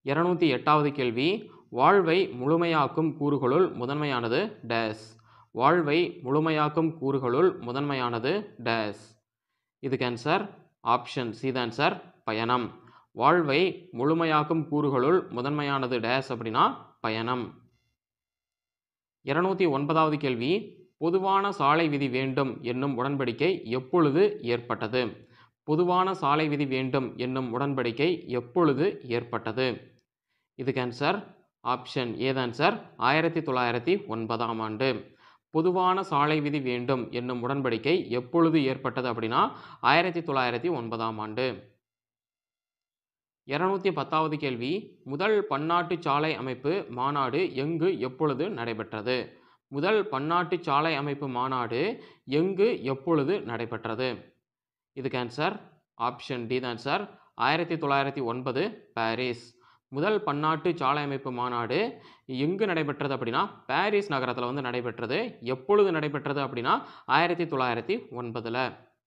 இரநூத்தி எட்டாவது கேள்வி வாழ்வை முழுமையாக்கும் கூறுகளுள் முதன்மையானது டேஸ் வாழ்வை முழுமையாக்கும் கூறுகளுள் முதன்மையானது டேஸ் இதுக்கு ஆன்சர் ஆப்ஷன் சி தான் ஆன்சர் பயணம் வாழ்வை முழுமையாக்கும் கூறுகளுள் முதன்மையானது டேஸ் அப்படின்னா பயணம் இருநூத்தி ஒன்பதாவது கேள்வி பொதுவான சாலை விதி வேண்டும் என்னும் உடன்படிக்கை எப்பொழுது ஏற்பட்டது பொதுவான சாலை விதி வேண்டும் என்னும் உடன்படிக்கை எப்பொழுது ஏற்பட்டது இதுக்கு ஆன்சர் ஆப்ஷன் ஏதான் சார் ஆயிரத்தி தொள்ளாயிரத்தி ஒன்பதாம் ஆண்டு பொதுவான சாலை விதி வேண்டும் என்னும் உடன்படிக்கை எப்பொழுது ஏற்பட்டது அப்படின்னா ஆயிரத்தி தொள்ளாயிரத்தி ஒன்பதாம் ஆண்டு இருநூத்தி பத்தாவது கேள்வி முதல் பன்னாட்டு சாலை அமைப்பு மாநாடு எங்கு எப்பொழுது நடைபெற்றது முதல் பன்னாட்டு சாலை அமைப்பு மாநாடு எங்கு எப்பொழுது நடைபெற்றது இதுக்கு ஆன்சர் ஆப்ஷன் டி தான் சார் ஆயிரத்தி தொள்ளாயிரத்தி ஒன்பது பாரிஸ் முதல் பன்னாட்டு சாலை அமைப்பு மாநாடு எங்கு நடைபெற்றது அப்படின்னா பாரிஸ் நகரத்தில் வந்து நடைபெற்றது எப்பொழுது நடைபெற்றது அப்படின்னா ஆயிரத்தி தொள்ளாயிரத்தி ஒன்பதில்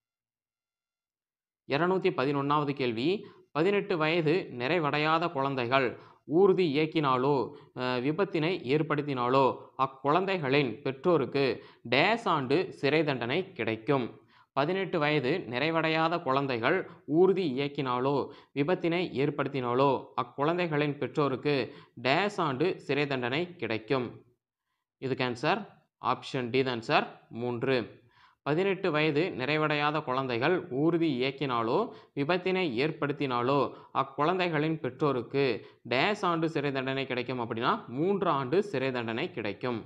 இரநூத்தி பதினொன்றாவது கேள்வி பதினெட்டு வயது நிறைவடையாத குழந்தைகள் ஊர்தி இயக்கினாலோ அஹ், விபத்தினை ஏற்படுத்தினாலோ அக்குழந்தைகளின் பெற்றோருக்கு டேஸ் ஆண்டு சிறை தண்டனை கிடைக்கும் பதினெட்டு வயது நிறைவடையாத குழந்தைகள் ஊர்தி இயக்கினாலோ விபத்தினை ஏற்படுத்தினாலோ அக்குழந்தைகளின் பெற்றோருக்கு டேஸ் ஆண்டு சிறை தண்டனை கிடைக்கும் இதுக்கு ஆன்சர் ஆப்ஷன் டி தான் சார் மூன்று பதினெட்டு வயது நிறைவடையாத குழந்தைகள் ஊர்தி இயக்கினாலோ விபத்தினை ஏற்படுத்தினாலோ அக்குழந்தைகளின் பெற்றோருக்கு டேஸ் ஆண்டு சிறை தண்டனை கிடைக்கும் அப்படின்னா மூன்று ஆண்டு சிறை தண்டனை கிடைக்கும்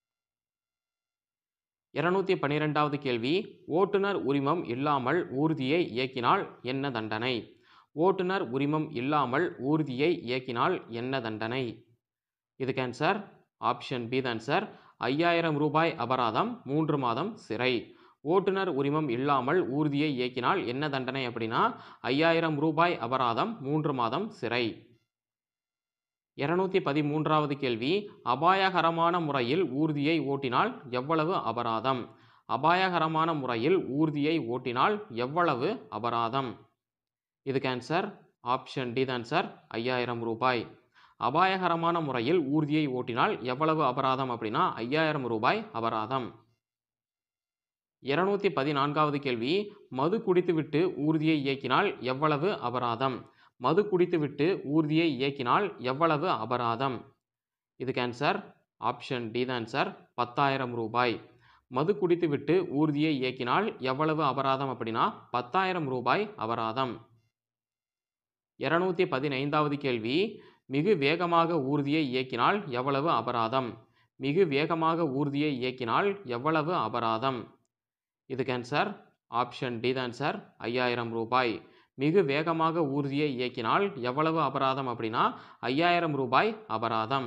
இருநூத்தி பன்னிரெண்டாவது கேள்வி ஓட்டுநர் உரிமம் இல்லாமல் ஊர்தியை இயக்கினால் என்ன தண்டனை ஓட்டுநர் உரிமம் இல்லாமல் ஊர்தியை இயக்கினால் என்ன தண்டனை இதுக்கு ஆன்சர் ஆப்ஷன் பி தான் சார் ஐயாயிரம் ரூபாய் அபராதம் மூன்று மாதம் சிறை ஓட்டுநர் உரிமம் இல்லாமல் ஊர்தியை இயக்கினால் என்ன தண்டனை அப்படின்னா ஐயாயிரம் ரூபாய் அபராதம் மூன்று மாதம் சிறை இருநூத்தி பதிமூன்றாவது கேள்வி அபாயகரமான முறையில் ஊர்தியை ஓட்டினால் எவ்வளவு அபராதம் அபாயகரமான முறையில் ஊர்தியை ஓட்டினால் எவ்வளவு அபராதம் இதுக்கு ஆன்சர் ஆப்ஷன் டி தான் சார் ஐயாயிரம் ரூபாய் அபாயகரமான முறையில் ஊர்தியை ஓட்டினால் எவ்வளவு அபராதம் அப்படின்னா ஐயாயிரம் ரூபாய் அபராதம் இருநூத்தி பதினான்காவது கேள்வி மது குடித்துவிட்டு ஊர்தியை இயக்கினால் எவ்வளவு அபராதம் மது குடித்துவிட்டு ஊர்தியை இயக்கினால் எவ்வளவு அபராதம் இதுக்கு ஆன்சர் ஆப்ஷன் டி தான் சார் பத்தாயிரம் ரூபாய் மது குடித்துவிட்டு ஊர்தியை இயக்கினால் எவ்வளவு அபராதம் அப்படின்னா பத்தாயிரம் ரூபாய் அபராதம் இருநூத்தி பதினைந்தாவது கேள்வி மிகு வேகமாக ஊர்தியை இயக்கினால் எவ்வளவு அபராதம் மிகு வேகமாக ஊர்தியை இயக்கினால் எவ்வளவு அபராதம் இதுக்கு ஆன்சர் ஆப்ஷன் டி தான் சார் ஐயாயிரம் ரூபாய் மிகு வேகமாக ஊர்தியை இயக்கினால் எவ்வளவு அபராதம் அப்படின்னா ஐயாயிரம் ரூபாய் அபராதம்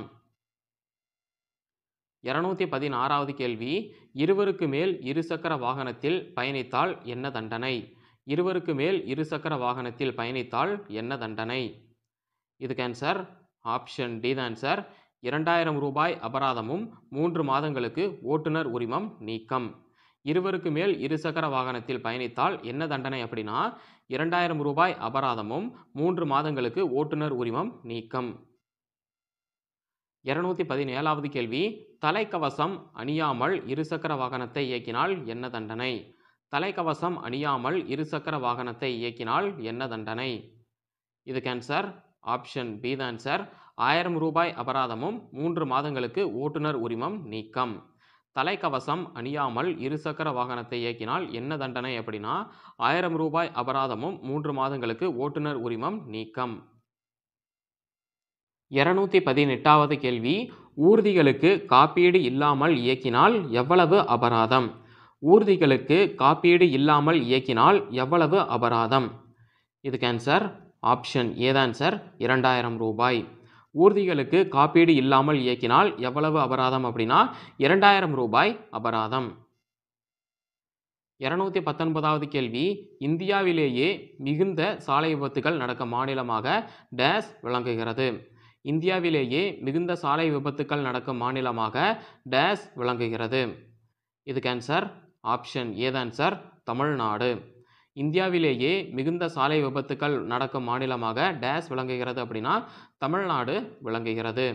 இருநூத்தி பதினாறாவது கேள்வி இருவருக்கு மேல் இருசக்கர வாகனத்தில் பயணித்தால் என்ன தண்டனை இருவருக்கு மேல் இருசக்கர வாகனத்தில் பயணித்தால் என்ன தண்டனை இதுக்கு ஆன்சர் ஆப்ஷன் டி தான் ஆன்சர் இரண்டாயிரம் ரூபாய் அபராதமும் மூன்று மாதங்களுக்கு ஓட்டுநர் உரிமம் நீக்கம் இருவருக்கு மேல் இருசக்கர வாகனத்தில் பயணித்தால் என்ன தண்டனை அப்படின்னா இரண்டாயிரம் ரூபாய் அபராதமும் மூன்று மாதங்களுக்கு ஓட்டுநர் உரிமம் நீக்கம் இருநூத்தி பதினேழாவது கேள்வி தலைக்கவசம் அணியாமல் இருசக்கர வாகனத்தை இயக்கினால் என்ன தண்டனை தலைக்கவசம் அணியாமல் இருசக்கர வாகனத்தை இயக்கினால் என்ன தண்டனை இதுக்கு ஆன்சர் ஆப்ஷன் பி தான் ஆன்சர் ஆயிரம் ரூபாய் அபராதமும் மூன்று மாதங்களுக்கு ஓட்டுநர் உரிமம் நீக்கம் தலைக்கவசம் அணியாமல் இருசக்கர வாகனத்தை இயக்கினால் என்ன தண்டனை அப்படின்னா ஆயிரம் ரூபாய் அபராதமும் மூன்று மாதங்களுக்கு ஓட்டுநர் உரிமம் நீக்கம் இருநூத்தி பதினெட்டாவது கேள்வி ஊர்திகளுக்கு காப்பீடு இல்லாமல் இயக்கினால் எவ்வளவு அபராதம் ஊர்திகளுக்கு காப்பீடு இல்லாமல் இயக்கினால் எவ்வளவு அபராதம் இதுக்கு ஆன்சர் ஆப்ஷன் ஏதான் சார் இரண்டாயிரம் ரூபாய் ஊர்திகளுக்கு காப்பீடு இல்லாமல் இயக்கினால் எவ்வளவு அபராதம் அப்படின்னா இரண்டாயிரம் ரூபாய் அபராதம் இருநூத்தி பத்தொன்பதாவது கேள்வி இந்தியாவிலேயே மிகுந்த சாலை விபத்துகள் நடக்கும் மாநிலமாக டேஸ் விளங்குகிறது இந்தியாவிலேயே மிகுந்த சாலை விபத்துக்கள் நடக்கும் மாநிலமாக டேஸ் விளங்குகிறது இதுக்கு ஆன்சர் ஆப்ஷன் ஏதான் சார் தமிழ்நாடு இந்தியாவிலேயே மிகுந்த சாலை விபத்துக்கள் நடக்கும் மாநிலமாக டேஸ் விளங்குகிறது அப்படின்னா தமிழ்நாடு விளங்குகிறது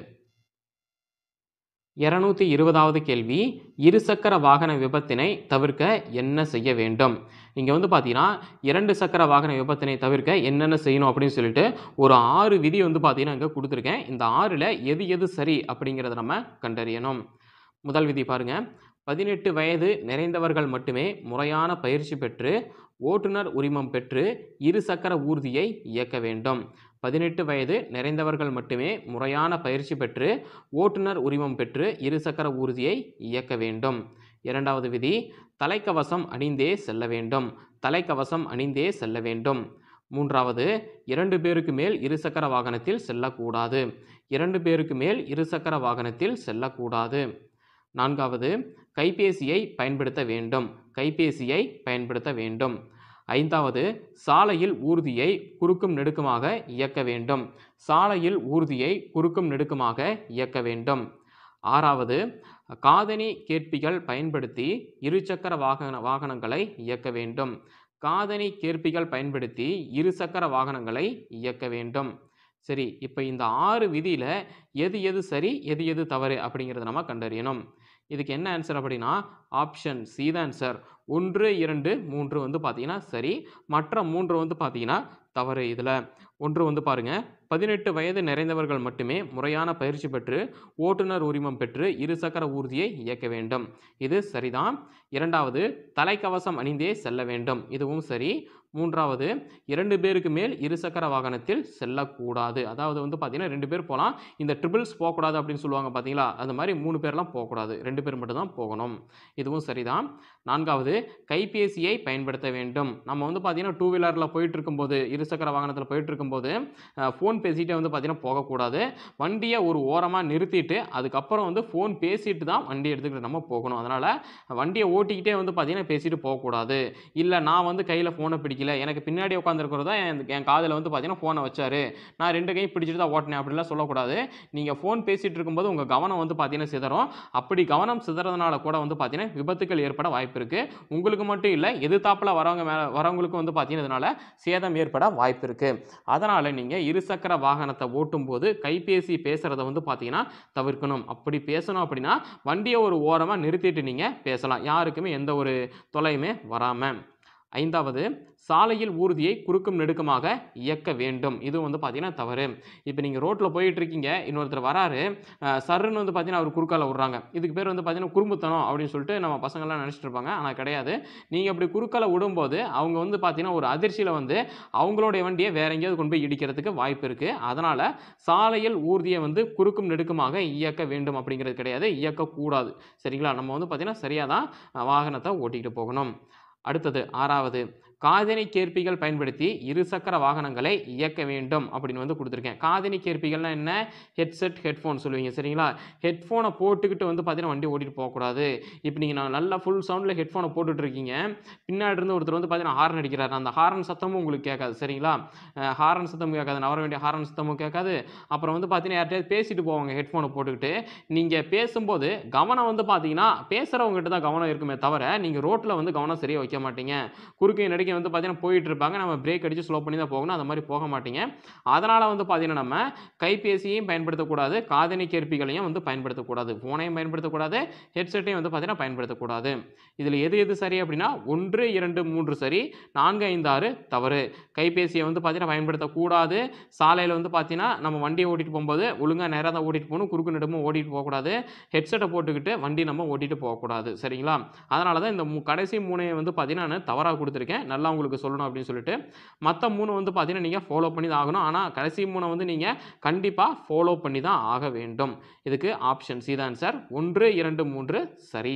இருநூத்தி இருபதாவது கேள்வி இருசக்கர வாகன விபத்தினை தவிர்க்க என்ன செய்ய வேண்டும் இங்கே வந்து பார்த்தீங்கன்னா இரண்டு சக்கர வாகன விபத்தினை தவிர்க்க என்னென்ன செய்யணும் அப்படின்னு சொல்லிட்டு ஒரு ஆறு விதி வந்து பார்த்தீங்கன்னா இங்கே கொடுத்துருக்கேன் இந்த ஆறில் எது எது சரி அப்படிங்கிறத நம்ம கண்டறியணும் முதல் விதி பாருங்க பதினெட்டு வயது நிறைந்தவர்கள் மட்டுமே முறையான பயிற்சி பெற்று ஓட்டுநர் உரிமம் பெற்று இருசக்கர ஊர்தியை இயக்க வேண்டும் பதினெட்டு வயது நிறைந்தவர்கள் மட்டுமே முறையான பயிற்சி பெற்று ஓட்டுநர் உரிமம் பெற்று இருசக்கர ஊர்தியை இயக்க வேண்டும் இரண்டாவது விதி தலைக்கவசம் அணிந்தே செல்ல வேண்டும் தலைக்கவசம் அணிந்தே செல்ல வேண்டும் மூன்றாவது இரண்டு பேருக்கு மேல் இருசக்கர வாகனத்தில் செல்லக்கூடாது இரண்டு பேருக்கு மேல் இருசக்கர வாகனத்தில் செல்லக்கூடாது நான்காவது கைபேசியை பயன்படுத்த வேண்டும் கைபேசியை பயன்படுத்த வேண்டும் ஐந்தாவது சாலையில் ஊர்தியை குறுக்கும் நெடுக்குமாக இயக்க வேண்டும் சாலையில் ஊர்தியை குறுக்கும் நெடுக்குமாக இயக்க வேண்டும் ஆறாவது காதணி கேட்பிகள் பயன்படுத்தி இருசக்கர வாகன வாகனங்களை இயக்க வேண்டும் காதணி கேட்பிகள் பயன்படுத்தி இருசக்கர வாகனங்களை இயக்க வேண்டும் சரி இப்போ இந்த ஆறு விதியில் எது எது சரி எது எது தவறு அப்படிங்கிறத நம்ம கண்டறியணும் இதுக்கு என்ன ஆன்சர் அப்படின்னா ஆப்ஷன் சி தான் ஆன்சர் ஒன்று இரண்டு மூன்று வந்து பார்த்தீங்கன்னா சரி மற்ற மூன்று வந்து பார்த்தீங்கன்னா தவறு இதில் ஒன்று வந்து பாருங்கள் பதினெட்டு வயது நிறைந்தவர்கள் மட்டுமே முறையான பயிற்சி பெற்று ஓட்டுநர் உரிமம் பெற்று இருசக்கர ஊர்தியை இயக்க வேண்டும் இது சரிதான் இரண்டாவது தலைக்கவசம் அணிந்தே செல்ல வேண்டும் இதுவும் சரி மூன்றாவது இரண்டு பேருக்கு மேல் இருசக்கர வாகனத்தில் செல்லக்கூடாது அதாவது வந்து பார்த்தீங்கன்னா ரெண்டு பேர் போகலாம் இந்த ட்ரிபிள்ஸ் போகக்கூடாது அப்படின்னு சொல்லுவாங்க பார்த்தீங்களா அந்த மாதிரி மூணு பேர்லாம் போகக்கூடாது ரெண்டு பேர் மட்டும்தான் போகணும் இதுவும் சரிதான் நான்காவது கைபேசியை பயன்படுத்த வேண்டும் நம்ம வந்து பார்த்தீங்கன்னா டூ வீலரில் போயிட்டு இருக்கும்போது இருசக்கர வாகனத்தில் போயிட்டு இருக்கும்போது ஃபோன் பேசிகிட்டே வந்து பார்த்தீங்கன்னா போகக்கூடாது வண்டியை ஒரு ஓரமாக நிறுத்திட்டு அதுக்கப்புறம் வந்து ஃபோன் பேசிட்டு தான் வண்டி எடுத்துக்கிட்டு நம்ம போகணும் அதனால் வண்டியை ஓட்டிக்கிட்டே வந்து பார்த்தீங்கன்னா பேசிட்டு போகக்கூடாது இல்லை நான் வந்து கையில் ஃபோனை பிடிக்கல எனக்கு பின்னாடி உட்காந்துருக்கிறதா என் என் காதில் வந்து பார்த்தீங்கன்னா ஃபோனை வச்சாரு நான் ரெண்டு கையும் பிடிச்சிட்டு தான் ஓட்டினேன் அப்படிலாம் சொல்லக்கூடாது நீங்கள் ஃபோன் பேசிகிட்டு இருக்கும்போது உங்கள் கவனம் வந்து பார்த்தீங்கன்னா சிதறும் அப்படி கவனம் சிதறதுனால கூட வந்து பார்த்தீங்கன்னா விபத்துக்கள் ஏற்பட வாய்ப்பு இருக்குது உங்களுக்கு மட்டும் இல்லை எதிர்த்தாப்பில் வரவங்க மேலே வரவங்களுக்கும் வந்து பார்த்தீங்கன்னா இதனால் சேதம் ஏற்பட வாய்ப்பு இருக்குது அதனால் நீங்கள் இருசக்கர வாகனத்தை ஓட்டும்போது கைபேசி பேசுகிறத வந்து பார்த்தீங்கன்னா தவிர்க்கணும் அப்படி பேசணும் அப்படின்னா வண்டியை ஒரு ஓரமாக நிறுத்திட்டு நீங்கள் பேசலாம் யாருக்குமே எந்த ஒரு தொலையுமே வராமல் ஐந்தாவது சாலையில் ஊர்தியை குறுக்கும் நெடுக்குமாக இயக்க வேண்டும் இது வந்து பார்த்தீங்கன்னா தவறு இப்போ நீங்கள் ரோட்டில் போயிட்டு இருக்கீங்க இன்னொருத்தர் வராரு அஹ், சர்ருன்னு வந்து பார்த்தீங்கன்னா அவர் குறுக்கால விட்றாங்க இதுக்கு பேர் வந்து பார்த்தீங்கன்னா குறும்புத்தனம் அப்படின்னு சொல்லிட்டு நம்ம பசங்கள்லாம் நினச்சிட்டு இருப்பாங்க ஆனால் கிடையாது நீங்கள் அப்படி குறுக்கால விடும்போது அவங்க வந்து பார்த்தீங்கன்னா ஒரு அதிர்ச்சியில் வந்து அவங்களுடைய வண்டியை வேற எங்கேயாவது கொண்டு போய் இடிக்கிறதுக்கு வாய்ப்பு இருக்குது அதனால் சாலையில் ஊர்தியை வந்து குறுக்கும் நெடுக்குமாக இயக்க வேண்டும் அப்படிங்கிறது கிடையாது இயக்கக்கூடாது சரிங்களா நம்ம வந்து பார்த்தீங்கன்னா சரியாக தான் அஹ், வாகனத்தை ஓட்டிகிட்டு போகணும் அடுத்தது ஆறாவது காதணி கேர்ப்பிகள் பயன்படுத்தி இருசக்கர வாகனங்களை இயக்க வேண்டும் அப்படின்னு வந்து கொடுத்துருக்கேன் காதணி கேர்ப்பிகள்னா என்ன ஹெட்செட் ஹெட்ஃபோன் சொல்லுவீங்க சரிங்களா ஹெட்ஃபோனை போட்டுக்கிட்டு வந்து பார்த்தீங்கன்னா வண்டி ஓட்டிட்டு போகக்கூடாது இப்போ நீங்கள் நான் நல்லா ஃபுல் சவுண்டில் ஹெட்ஃபோனை போட்டுட்டு இருக்கீங்க பின்னாடி இருந்து ஒருத்தர் வந்து பார்த்தீங்கன்னா ஹார்ன் அடிக்கிறாரு அந்த ஹாரன் சத்தமும் உங்களுக்கு கேட்காது சரிங்களா ஹாரன் சத்தமும் கேட்காது நவர வேண்டிய ஹாரன் சத்தமும் கேட்காது அப்புறம் வந்து பார்த்தீங்கன்னா யார்கிட்டயாவது பேசிட்டு போவாங்க ஹெட்ஃபோனை போட்டுக்கிட்டு நீங்கள் பேசும்போது கவனம் வந்து பார்த்தீங்கன்னா பேசுகிறவங்ககிட்ட தான் கவனம் இருக்குமே தவிர நீங்கள் ரோட்டில் வந்து கவனம் சரியாக வைக்க மாட்டீங்க குறுக்கே நடிக்க வந்து பார்த்தீங்கன்னா போயிட்டு இருப்பாங்க நம்ம பிரேக் அடித்து ஸ்லோ பண்ணி தான் போகணும் அந்த மாதிரி போக மாட்டீங்க அதனால் வந்து பார்த்தீங்கன்னா நம்ம கைபேசியையும் பயன்படுத்தக்கூடாது காதணி கேர்ப்பிகளையும் வந்து பயன்படுத்தக்கூடாது ஃபோனையும் பயன்படுத்தக்கூடாது ஹெட்செட்டையும் வந்து பார்த்தீங்கன்னா பயன்படுத்தக்கூடாது இதில் எது எது சரி அப்படின்னா ஒன்று இரண்டு மூன்று சரி நான்கு ஐந்து ஆறு தவறு கைபேசியை வந்து பார்த்தீங்கன்னா பயன்படுத்தக்கூடாது சாலையில் வந்து பார்த்தீங்கன்னா நம்ம வண்டியை ஓட்டிட்டு போகும்போது ஒழுங்காக நேராக தான் ஓட்டிட்டு போகணும் குறுக்கு நெடுமும் ஓட்டிட்டு போகக்கூடாது ஹெட்செட்டை போட்டுக்கிட்டு வண்டி நம்ம ஓட்டிட்டு போகக்கூடாது சரிங்களா அதனால தான் இந்த மூ- கடைசி மூணையை வந்து பார்த்தீங்கன்னா நான் தவறாக கொடுத்துருக்கேன் நல்லா உங்களுக்கு சொல்லணும் அப்படின்னு சொல்லிட்டு மற்ற மூணு வந்து பார்த்தீங்கன்னா நீங்கள் ஃபாலோ பண்ணி தான் ஆகணும் ஆனால் கடைசி மூணை வந்து நீங்கள் கண்டிப்பாக ஃபாலோ பண்ணி தான் ஆக வேண்டும் இதுக்கு ஆப்ஷன் சி தான் சார் ஒன்று இரண்டு மூன்று சரி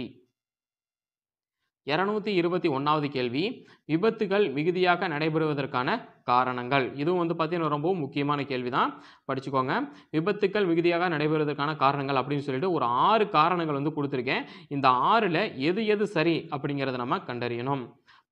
இரநூத்தி இருபத்தி ஒன்றாவது கேள்வி விபத்துகள் மிகுதியாக நடைபெறுவதற்கான காரணங்கள் இதுவும் வந்து பார்த்தீங்கன்னா ரொம்பவும் முக்கியமான கேள்வி தான் படிச்சுக்கோங்க விபத்துக்கள் மிகுதியாக நடைபெறுவதற்கான காரணங்கள் அப்படின்னு சொல்லிட்டு ஒரு ஆறு காரணங்கள் வந்து கொடுத்துருக்கேன் இந்த ஆறில் எது எது சரி அப்படிங்கிறத நம்ம கண்டறியணும்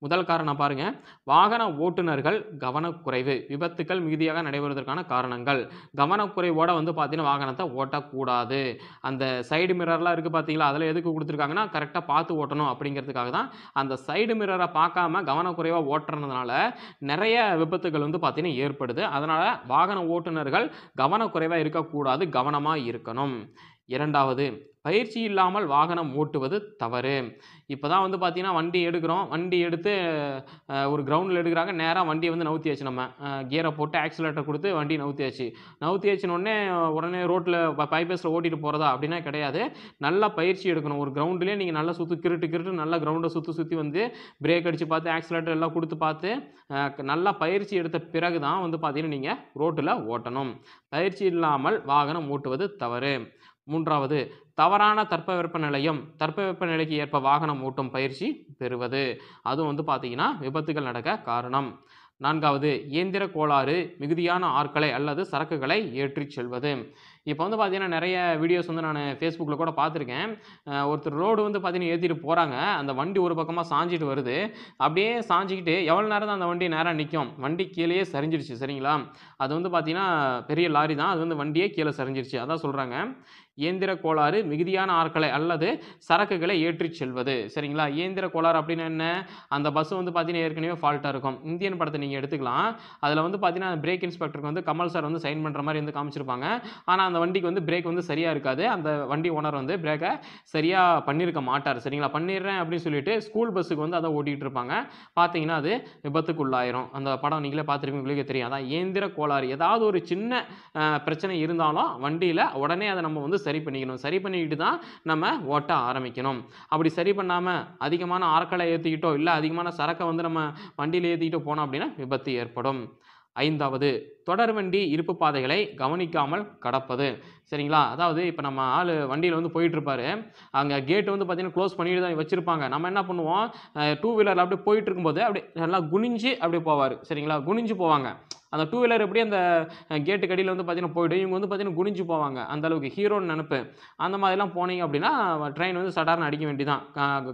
முதல் காரணம் பாருங்க வாகன ஓட்டுநர்கள் கவனக்குறைவு விபத்துக்கள் மிகுதியாக நடைபெறுவதற்கான காரணங்கள் கவனக்குறைவோட வந்து பார்த்தீங்கன்னா வாகனத்தை ஓட்டக்கூடாது அந்த சைடு மிரர்லாம் இருக்குது பார்த்தீங்களா அதில் எதுக்கு கொடுத்துருக்காங்கன்னா கரெக்டாக பார்த்து ஓட்டணும் அப்படிங்கிறதுக்காக தான் அந்த சைடு மிரரை பார்க்காம கவனக்குறைவாக ஓட்டுறதுனால நிறைய விபத்துகள் வந்து பார்த்தீங்கன்னா ஏற்படுது அதனால் வாகன ஓட்டுநர்கள் கவனக்குறைவாக இருக்கக்கூடாது கவனமாக இருக்கணும் இரண்டாவது பயிற்சி இல்லாமல் வாகனம் ஓட்டுவது தவறு இப்போ தான் வந்து பார்த்தீங்கன்னா வண்டி எடுக்கிறோம் வண்டி எடுத்து அஹ், ஒரு கிரவுண்டில் எடுக்கிறாங்க நேராக வண்டியை வந்து நவுத்தியாச்சு நம்ம கியரை போட்டு ஆக்சிலேட்டர் கொடுத்து வண்டி நவுத்தியாச்சு நவுத்தியாச்சுன்னு உடனே உடனே ரோட்டில் பைபேஸில் ஓட்டிட்டு போகிறதா அப்படின்னா கிடையாது நல்லா பயிற்சி எடுக்கணும் ஒரு கிரவுண்டுலேயே நீங்கள் நல்லா சுற்று கிருட்டு கிருட்டு நல்லா கிரவுண்டை சுற்றி சுற்றி வந்து பிரேக் அடித்து பார்த்து ஆக்சிலேட்டர் எல்லாம் கொடுத்து பார்த்து அஹ், நல்லா பயிற்சி எடுத்த பிறகு தான் வந்து பார்த்தீங்கன்னா நீங்கள் ரோட்டில் ஓட்டணும் பயிற்சி இல்லாமல் வாகனம் ஓட்டுவது தவறு மூன்றாவது தவறான தட்பவெப்ப நிலையம் தட்பவெப்ப நிலைக்கு ஏற்ப வாகனம் ஓட்டும் பயிற்சி பெறுவது அதுவும் வந்து பார்த்தீங்கன்னா விபத்துகள் நடக்க காரணம் நான்காவது இயந்திர கோளாறு மிகுதியான ஆட்களை அல்லது சரக்குகளை ஏற்றிச் செல்வது இப்போ வந்து பார்த்தீங்கன்னா நிறைய வீடியோஸ் வந்து நான் ஃபேஸ்புக்கில் கூட பார்த்துருக்கேன் அஹ் ஒருத்தர் ரோடு வந்து பார்த்தீங்கன்னா ஏற்றிட்டு போகிறாங்க அந்த வண்டி ஒரு பக்கமாக சாஞ்சிட்டு வருது அப்படியே சாஞ்சிக்கிட்டு எவ்வளோ நேரம் தான் அந்த வண்டி நேராக நிற்கும் வண்டி கீழேயே சரிஞ்சிருச்சு சரிங்களா அது வந்து பார்த்தீங்கன்னா பெரிய லாரி தான் அது வந்து வண்டியே கீழே சரிஞ்சிருச்சு அதான் சொல்கிறாங்க இயந்திர கோளாறு மிகுதியான ஆட்களை அல்லது சரக்குகளை ஏற்றிச் செல்வது சரிங்களா இயந்திர கோளாறு அப்படின்னு என்ன அந்த பஸ் வந்து பார்த்தீங்கன்னா ஏற்கனவே ஃபால்ட்டாக இருக்கும் இந்தியன் படத்தை நீங்கள் எடுத்துக்கலாம் அதில் வந்து பார்த்தீங்கன்னா பிரேக் இன்ஸ்பெக்டருக்கு வந்து கமல் சார் வந்து சைன் பண்ணுற மாதிரி வந்து காமிச்சிருப்பாங்க ஆனால் அந்த வண்டிக்கு வந்து பிரேக் வந்து சரியாக இருக்காது அந்த வண்டி ஓனர் வந்து பிரேக்கை சரியாக பண்ணியிருக்க மாட்டார் சரிங்களா பண்ணிடுறேன் அப்படின்னு சொல்லிட்டு ஸ்கூல் பஸ்ஸுக்கு வந்து அதை ஓட்டிகிட்டு இருப்பாங்க பார்த்தீங்கன்னா அது விபத்துக்குள்ளாயிரும் அந்த படம் நீங்களே பார்த்துருப்பீங்க உங்களுக்கு தெரியும் அதான் இயந்திர கோளாறு ஏதாவது ஒரு சின்ன அஹ், பிரச்சனை இருந்தாலும் வண்டியில் உடனே அதை நம்ம வந்து சரி பண்ணிக்கணும் சரி பண்ணிக்கிட்டு தான் நம்ம ஓட்ட ஆரம்பிக்கணும் அப்படி சரி பண்ணாமல் அதிகமான ஆட்களை ஏற்றிக்கிட்டோ இல்லை அதிகமான சரக்கை வந்து நம்ம வண்டியில் ஏற்றிக்கிட்டோ போனோம் அப்படின்னா விபத்து ஏற்படும் ஐந்தாவது தொடர்வண்டி இருப்பு பாதைகளை கவனிக்காமல் கடப்பது சரிங்களா அதாவது இப்போ நம்ம ஆள் வண்டியில் வந்து போயிட்டு இருப்பாரு அங்கே கேட் வந்து பார்த்தீங்கன்னா க்ளோஸ் பண்ணிட்டு தான் வச்சுருப்பாங்க நம்ம என்ன பண்ணுவோம் டூ வீலரில் அப்படியே போயிட்டு இருக்கும்போது அப்படியே நல்லா குனிஞ்சு அப்படியே போவார் சரிங்களா குனிஞ்சு போவாங்க அந்த டூ வீலர் எப்படி அந்த கேட்டு கடியில் வந்து பார்த்தீங்கன்னா போயிடும் இவங்க வந்து பார்த்தீங்கன்னா குனிஞ்சு போவாங்க அந்த அளவுக்கு ஹீரோன்னு நினப்பு அந்த மாதிரிலாம் போனீங்க அப்படின்னா ட்ரெயின் வந்து சடார்னு அடிக்க வேண்டியதான்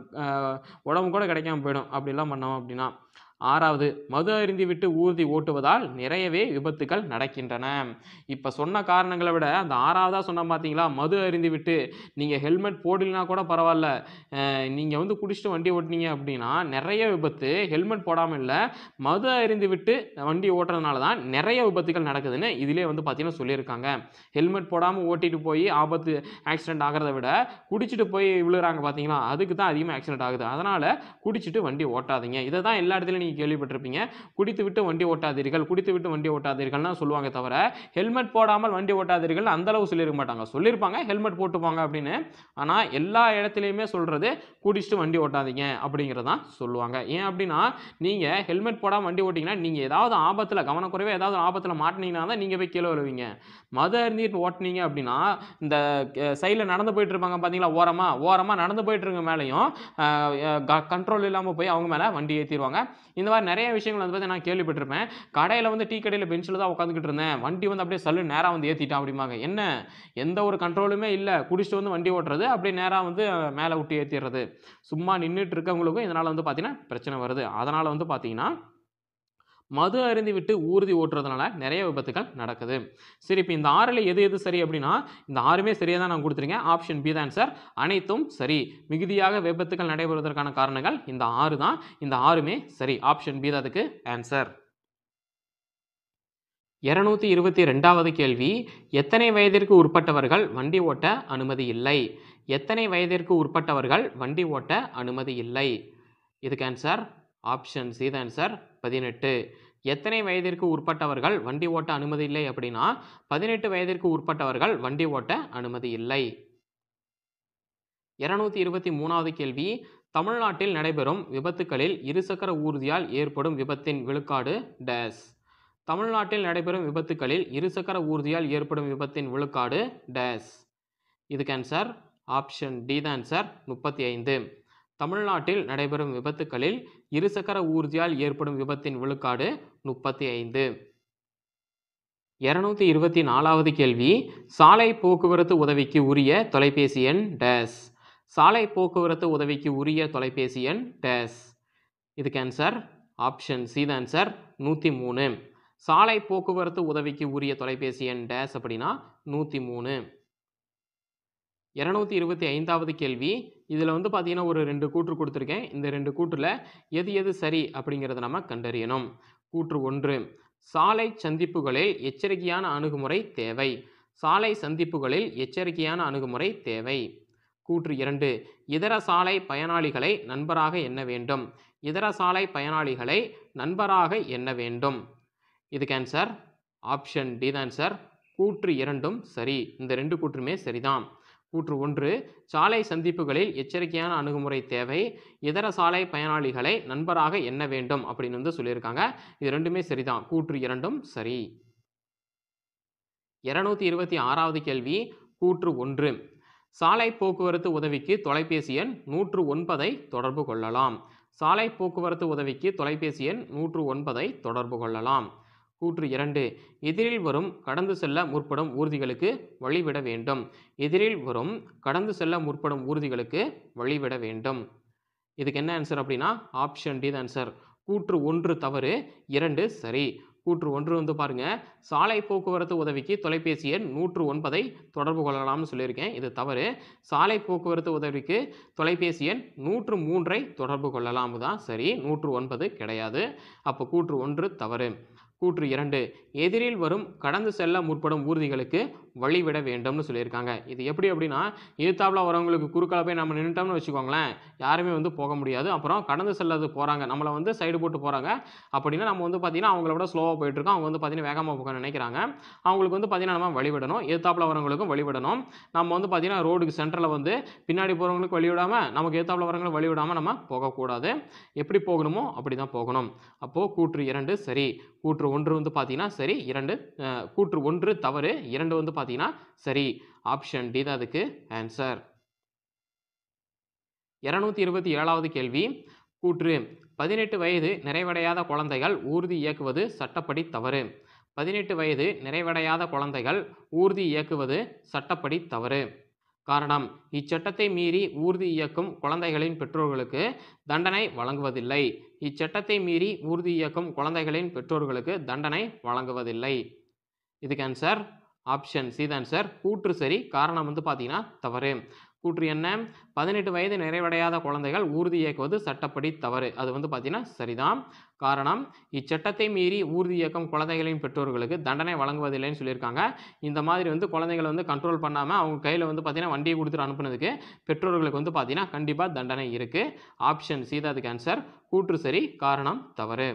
உடம்பு கூட கிடைக்காம போயிடும் அப்படிலாம் பண்ணோம் அப்படின்னா ஆறாவது மது அருந்தி விட்டு ஊர்தி ஓட்டுவதால் நிறையவே விபத்துகள் நடக்கின்றன இப்போ சொன்ன காரணங்களை விட அந்த ஆறாவதாக சொன்ன பார்த்தீங்களா மது அருந்தி விட்டு நீங்கள் ஹெல்மெட் போடலைனா கூட பரவாயில்ல நீங்கள் வந்து குடிச்சிட்டு வண்டி ஓட்டுனீங்க அப்படின்னா நிறைய விபத்து ஹெல்மெட் போடாமல் இல்லை மது அருந்தி விட்டு வண்டி ஓட்டுறதுனால தான் நிறைய விபத்துகள் நடக்குதுன்னு இதிலே வந்து பார்த்தீங்கன்னா சொல்லியிருக்காங்க ஹெல்மெட் போடாமல் ஓட்டிட்டு போய் ஆபத்து ஆக்சிடென்ட் ஆகிறத விட குடிச்சிட்டு போய் விழுறாங்க பார்த்தீங்களா அதுக்கு தான் அதிகமாக ஆக்சிடென்ட் ஆகுது அதனால் குடிச்சிட்டு வண்டி ஓட்டாதீங்க இதை தான் எல்லா இடத்துலையும் நீங்கள் கேள்விப்பட்டிருப்பீங்க குடித்து விட்டு வண்டி ஓட்டாதீர்கள் குடித்து விட்டு வண்டி ஓட்டாதீர்கள்னு சொல்லுவாங்க தவிர ஹெல்மெட் போடாமல் வண்டி ஓட்டாதீர்கள் அந்த அளவு சொல்லியிருக்க மாட்டாங்க சொல்லியிருப்பாங்க ஹெல்மெட் போட்டுப்பாங்க அப்படின்னு ஆனால் எல்லா இடத்துலையுமே சொல்கிறது குடிச்சிட்டு வண்டி ஓட்டாதீங்க அப்படிங்கிறதான் சொல்லுவாங்க ஏன் அப்படின்னா நீங்கள் ஹெல்மெட் போடாமல் வண்டி ஓட்டிங்கன்னா நீங்கள் ஏதாவது ஆபத்தில் கவனக்குறைவே ஏதாவது ஆபத்தில் மாட்டினீங்கன்னா தான் நீங்கள் போய் கீழே விழுவீங்க மது அருந்திட்டு ஓட்டுனீங்க அப்படின்னா இந்த சைடில் நடந்து போயிட்டு இருப்பாங்க பார்த்தீங்களா ஓரமாக ஓரமாக நடந்து போயிட்டு இருக்க மேலேயும் கண்ட்ரோல் இல்லாமல் போய் அவங்க மேலே வண்டி ஏற்றிடுவாங்க இந்த மாதிரி நிறைய விஷயங்கள் வந்து பார்த்து நான் கேள்விப்பட்டிருப்பேன் கடையில் வந்து டீ கடையில் பெஞ்சில் தான் உட்காந்துக்கிட்டு இருந்தேன் வண்டி வந்து அப்படியே சல்லு நேராக வந்து ஏற்றிட்டான் அப்படிம்பாங்க என்ன எந்த ஒரு கண்ட்ரோலுமே இல்லை குடிச்சிட்டு வந்து வண்டி ஓட்டுறது அப்படியே நேராக வந்து மேலே விட்டு ஏற்றிடுறது சும்மா நின்றுட்டு இருக்கவங்களுக்கும் இதனால் வந்து பார்த்தீங்கன்னா பிரச்சனை வருது அதனால் வந்து பார்த்தீங்கன்னா மது அருந்தி விட்டு ஊர்தி ஓட்டுறதுனால நிறைய விபத்துகள் நடக்குது சரி இப்போ இந்த ஆறில் எது எது சரி அப்படின்னா இந்த ஆறுமே சரியாக தான் நான் கொடுத்துருக்கேன் ஆப்ஷன் பி தான் சார் அனைத்தும் சரி மிகுதியாக விபத்துகள் நடைபெறுவதற்கான காரணங்கள் இந்த ஆறு தான் இந்த ஆறுமே சரி ஆப்ஷன் பி தான் அதுக்கு ஆன்சர் இருநூத்தி இருபத்தி ரெண்டாவது கேள்வி எத்தனை வயதிற்கு உட்பட்டவர்கள் வண்டி ஓட்ட அனுமதி இல்லை எத்தனை வயதிற்கு உட்பட்டவர்கள் வண்டி ஓட்ட அனுமதி இல்லை இதுக்கு ஆன்சர் ஆப்ஷன் சி தான் ஆன்சர் பதினெட்டு எத்தனை வயதிற்கு உட்பட்டவர்கள் வண்டி ஓட்ட அனுமதி இல்லை அப்படின்னா பதினெட்டு வயதிற்கு உட்பட்டவர்கள் வண்டி ஓட்ட அனுமதி இல்லை இருநூத்தி இருபத்தி மூணாவது கேள்வி தமிழ்நாட்டில் நடைபெறும் விபத்துகளில் இருசக்கர ஊர்தியால் ஏற்படும் விபத்தின் விழுக்காடு டேஸ் தமிழ்நாட்டில் நடைபெறும் விபத்துகளில் இருசக்கர ஊர்தியால் ஏற்படும் விபத்தின் விழுக்காடு டேஸ் இதுக்கு ஆன்சர் ஆப்ஷன் டி தான் ஆன்சர் முப்பத்தி ஐந்து தமிழ்நாட்டில் நடைபெறும் விபத்துகளில் இருசக்கர ஊர்தியால் ஏற்படும் விபத்தின் விழுக்காடு முப்பத்தி ஐந்து இருநூத்தி இருபத்தி நாலாவது கேள்வி சாலை போக்குவரத்து உதவிக்கு உரிய தொலைபேசி எண் டேஸ் சாலை போக்குவரத்து உதவிக்கு உரிய தொலைபேசி எண் டேஸ் இதுக்கு ஆன்சர் ஆப்ஷன் சி தான் ஆன்சர் நூற்றி மூணு சாலை போக்குவரத்து உதவிக்கு உரிய தொலைபேசி எண் டேஸ் அப்படின்னா நூற்றி மூணு இரநூத்தி இருபத்தி ஐந்தாவது கேள்வி இதில் வந்து பார்த்தீங்கன்னா ஒரு ரெண்டு கூற்று கொடுத்துருக்கேன் இந்த ரெண்டு கூற்றில் எது எது சரி அப்படிங்கிறத நம்ம கண்டறியணும் கூற்று ஒன்று சாலை சந்திப்புகளில் எச்சரிக்கையான அணுகுமுறை தேவை சாலை சந்திப்புகளில் எச்சரிக்கையான அணுகுமுறை தேவை கூற்று இரண்டு இதர சாலை பயனாளிகளை நண்பராக எண்ண வேண்டும் இதர சாலை பயனாளிகளை நண்பராக எண்ண வேண்டும் இதுக்கு ஆன்சர் ஆப்ஷன் டி தான் ஆன்சர் கூற்று இரண்டும் சரி இந்த ரெண்டு கூற்றுமே சரிதான் கூற்று ஒன்று சாலை சந்திப்புகளில் எச்சரிக்கையான அணுகுமுறை தேவை இதர சாலை பயனாளிகளை நண்பராக எண்ண வேண்டும் அப்படின்னு வந்து சொல்லியிருக்காங்க இது ரெண்டுமே சரிதான் கூற்று இரண்டும் சரி இருநூத்தி இருபத்தி ஆறாவது கேள்வி கூற்று ஒன்று சாலை போக்குவரத்து உதவிக்கு தொலைபேசி எண் நூற்று ஒன்பதை தொடர்பு கொள்ளலாம் சாலை போக்குவரத்து உதவிக்கு தொலைபேசி எண் நூற்று ஒன்பதை தொடர்பு கொள்ளலாம் கூற்று இரண்டு எதிரில் வரும் கடந்து செல்ல முற்படும் ஊர்திகளுக்கு வழிவிட வேண்டும் எதிரில் வரும் கடந்து செல்ல முற்படும் ஊர்திகளுக்கு வழிவிட வேண்டும் இதுக்கு என்ன ஆன்சர் அப்படின்னா ஆப்ஷன் டி தான் ஆன்சர் கூற்று ஒன்று தவறு இரண்டு சரி கூற்று ஒன்று வந்து பாருங்க சாலை போக்குவரத்து உதவிக்கு தொலைபேசி எண் நூற்று ஒன்பதை தொடர்பு கொள்ளலாம்னு சொல்லியிருக்கேன் இது தவறு சாலை போக்குவரத்து உதவிக்கு தொலைபேசி எண் நூற்று மூன்றை தொடர்பு கொள்ளலாம் தான் சரி நூற்று ஒன்பது கிடையாது அப்போ கூற்று ஒன்று தவறு கூற்று இரண்டு எதிரில் வரும் கடந்து செல்ல முற்படும் ஊர்திகளுக்கு வழிவிட வேண்டும்னு சொல்லியிருக்காங்க இது எப்படி அப்படின்னா எதிர்த்தாப்புல வரவங்களுக்கு குறுக்கால போய் நம்ம நின்றுட்டோம்னு வச்சுக்கோங்களேன் யாருமே வந்து போக முடியாது அப்புறம் கடந்து செல்லது போகிறாங்க நம்மளை வந்து சைடு போட்டு போகிறாங்க அப்படின்னா நம்ம வந்து பார்த்திங்கன்னா அவங்கள விட ஸ்லோவாக போயிட்டு இருக்கோம் அவங்க வந்து பார்த்திங்கன்னா வேகமாக போக நினைக்கிறாங்க அவங்களுக்கு வந்து பார்த்திங்கன்னா நம்ம வழிவிடணும் எதிர்த்தாப்புல வரவங்களுக்கும் வழிவிடணும் நம்ம வந்து பார்த்திங்கன்னா ரோடுக்கு சென்டரில் வந்து பின்னாடி போகிறவங்களுக்கு வழிவிடாமல் நமக்கு எதிர்த்தாப்புல வரவங்களுக்கு வழிவிடாமல் நம்ம போகக்கூடாது எப்படி போகணுமோ அப்படி தான் போகணும் அப்போது கூற்று இரண்டு சரி கூற்று ஒன்று வந்து பார்த்தீங்கன்னா சரி இரண்டு அஹ், கூற்று ஒன்று தவறு இரண்டு வந்து பார்த்தீங்கன்னா சரி ஆப்ஷன் டி தான் அதுக்கு ஆன்சர் இரநூத்தி இருபத்தி ஏழாவது கேள்வி கூற்று பதினெட்டு வயது நிறைவடையாத குழந்தைகள் ஊர்தி இயக்குவது சட்டப்படி தவறு பதினெட்டு வயது நிறைவடையாத குழந்தைகள் ஊர்தி இயக்குவது சட்டப்படி தவறு காரணம் இச்சட்டத்தை மீறி ஊர்தி இயக்கும் குழந்தைகளின் பெற்றோர்களுக்கு தண்டனை வழங்குவதில்லை இச்சட்டத்தை மீறி ஊர்தி இயக்கும் குழந்தைகளின் பெற்றோர்களுக்கு தண்டனை வழங்குவதில்லை இதுக்கு ஆன்சர் ஆப்ஷன் சி ஆன்சர் கூற்று சரி காரணம் வந்து பார்த்தீங்கன்னா தவறு கூற்று என்ன பதினெட்டு வயது நிறைவடையாத குழந்தைகள் ஊர்தி இயக்குவது சட்டப்படி தவறு அது வந்து பார்த்தீங்கன்னா சரிதான் காரணம் இச்சட்டத்தை மீறி ஊர்தி இயக்கும் குழந்தைகளின் பெற்றோர்களுக்கு தண்டனை வழங்குவதில்லைன்னு சொல்லியிருக்காங்க இந்த மாதிரி வந்து குழந்தைகளை வந்து கண்ட்ரோல் பண்ணாமல் அவங்க கையில் வந்து பார்த்தீங்கன்னா வண்டியை கொடுத்துட்டு அனுப்புனதுக்கு பெற்றோர்களுக்கு வந்து பார்த்தீங்கன்னா கண்டிப்பாக தண்டனை இருக்குது ஆப்ஷன் சி தான் அதுக்கு ஆன்சர் கூற்று சரி காரணம் தவறு